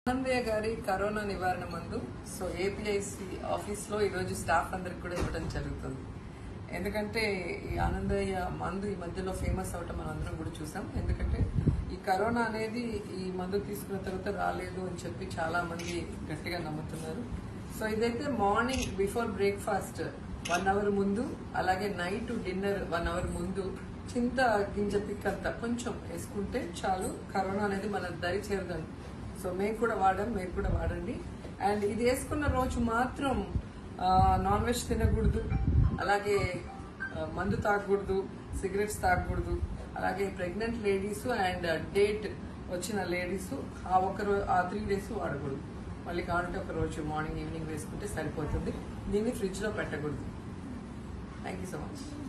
ఆనందయ్య గారి కరోనా నివారణ మందు సో ఏపీఐసి ఆఫీస్ లో ఈరోజు స్టాఫ్ అందరికి కూడా ఇవ్వడం జరుగుతుంది ఎందుకంటే ఈ ఆనందయ్య మందు ఈ మధ్యలో ఫేమస్ అవటం మనం అందరం కూడా చూసాం ఎందుకంటే ఈ కరోనా అనేది ఈ మందు తీసుకున్న తర్వాత రాలేదు అని చెప్పి చాలా మంది గట్టిగా నమ్ముతున్నారు సో ఇదైతే morning before breakfast one hour ముందు అలాగే నైట్ డిన్నర్ వన్ అవర్ ముందు చింత గింజ పిక్కంత కొంచెం వేసుకుంటే చాలు కరోనా అనేది మన దరి చేరదండి సో మేము కూడా వాడాం మీరు కూడా వాడండి అండ్ ఇది వేసుకున్న రోజు మాత్రం నాన్ వెజ్ తినకూడదు అలాగే ఆ, మందు తాగకూడదు సిగరెట్స్ తాగకూడదు అలాగే ప్రెగ్నెంట్ లేడీస్ అండ్ డేట్ వచ్చిన లేడీస్ ఆ ఒక రో ఆ త్రీ డేస్ వాడకూడదు మళ్ళీ కావాలంటే ఒక రోజు మార్నింగ్ ఈవినింగ్ వేసుకుంటే సరిపోతుంది దీన్ని ఫ్రిడ్జ్లో పెట్టకూడదు థ్యాంక్ యూ సో మచ్